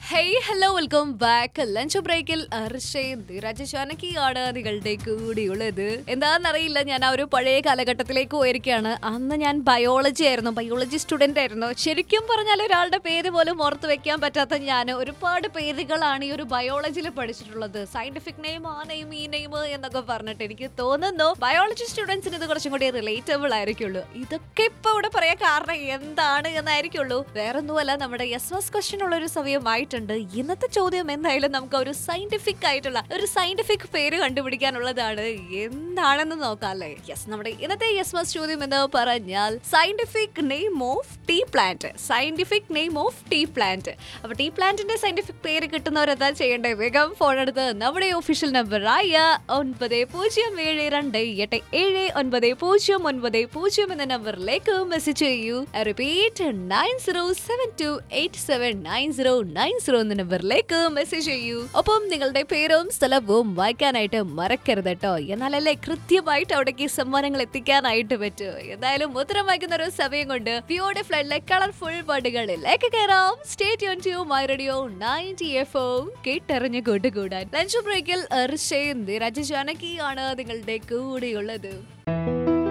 hey hello welcome back lunch ബ്രേക്കിൽ അർഷയും ധീരജ് ജാനകിയാണ് നിങ്ങളുടെ കൂടിയുള്ളത് എന്താണെന്നറിയില്ല ഞാൻ ആ ഒരു പഴയ കാലഘട്ടത്തിലേക്ക് പോയിരിക്കുകയാണ് അന്ന് ഞാൻ ബയോളജി ആയിരുന്നു ബയോളജി സ്റ്റുഡന്റ് ആയിരുന്നു ശരിക്കും പറഞ്ഞാൽ ഒരാളുടെ പേര് പോലും ഓർത്ത് വെക്കാൻ പറ്റാത്ത ഞാൻ ഒരുപാട് പേരുകളാണ് ഈ ഒരു ബയോളജിയിൽ പഠിച്ചിട്ടുള്ളത് സയന്റിഫിക് നെയിം ആ നെയിം ഈ നെയിം എന്നൊക്കെ പറഞ്ഞിട്ട് എനിക്ക് തോന്നുന്നു ബയോളജി സ്റ്റുഡൻസിന് ഇത് കുറച്ചും കൂടി റിലേറ്റബിൾ ആയിരിക്കുള്ളൂ ഇതൊക്കെ ഇപ്പൊ ഇവിടെ പറയാൻ കാരണം എന്താണ് എന്നായിരിക്കുള്ളൂ വേറൊന്നുമല്ല നമ്മുടെ എസ് എസ് ക്വസ്റ്റ്യൻ ഉള്ള ഒരു സമയമായിട്ടുണ്ട് ഇന്നത്തെ ചോദ്യം എന്തായാലും നമുക്ക് ഒരു സയന്റിഫിക് ആയിട്ടുള്ള ഒരു സയന്റിഫിക് പേര് കണ്ടുപിടിക്കാനുള്ളതാണ് എന്താണെന്ന് നോക്കാം അല്ലേ യെസ് നമ്മുടെ ഇന്നത്തെ യെസ് മസ് ചോദ്യം എന്ന് പറഞ്ഞാൽ scientific name of tea plant scientific name of tea plant അപ്പൊ ടീ പ്ലാന്റിന്റെ സയന്റിഫിക് പേര് കിട്ടുന്നവർ എന്താ ചെയ്യേണ്ടത് വേഗം ഫോൺ എടുത്ത് നമ്മുടെ ഒഫീഷ്യൽ നമ്പറായ ഒൻപത് പൂജ്യം ഏഴ് രണ്ട് എട്ട് ഏഴ് ഒൻപത് പൂജ്യം ഒൻപത് പൂജ്യം എന്ന നമ്പറിലേക്ക് മെസ്സേജ് ചെയ്യൂ repeat nine zero seven two eight seven nine zero nine zero എന്ന നമ്പറിലേക്ക് മെസ്സേജ് ചെയ്യൂ ഒപ്പം നിങ്ങളുടെ പേരും സ്ഥലവും വായിക്കാനായിട്ട് മറക്കരുത് കേട്ടോ എന്നാലല്ലേ കൃത്യമായിട്ട് അവിടേക്ക് സമ്മാനങ്ങൾ എത്തിക്കാനായിട്ട് പറ്റൂ എന്തായാലും ഉത്തരം വായിക്കുന്ന ഒരു സമയം കൊണ്ട് ബ്യൂട്ടിഫുൾ ആയിട്ടുള്ള കളർഫുൾ പാട്ടുകളിലേക്ക് കയറാം സ്റ്റേറ്റ് യോൺ to my radio ninety F O കേട്ടറിഞ്ഞ് കൂട്ടുകൂടാൻ ലഞ്ച് ബ്രേക്കിൽ അർഷയും ധീരജ് ജാനകിയാണ് നിങ്ങളുടെ കൂടെയുള്ളത്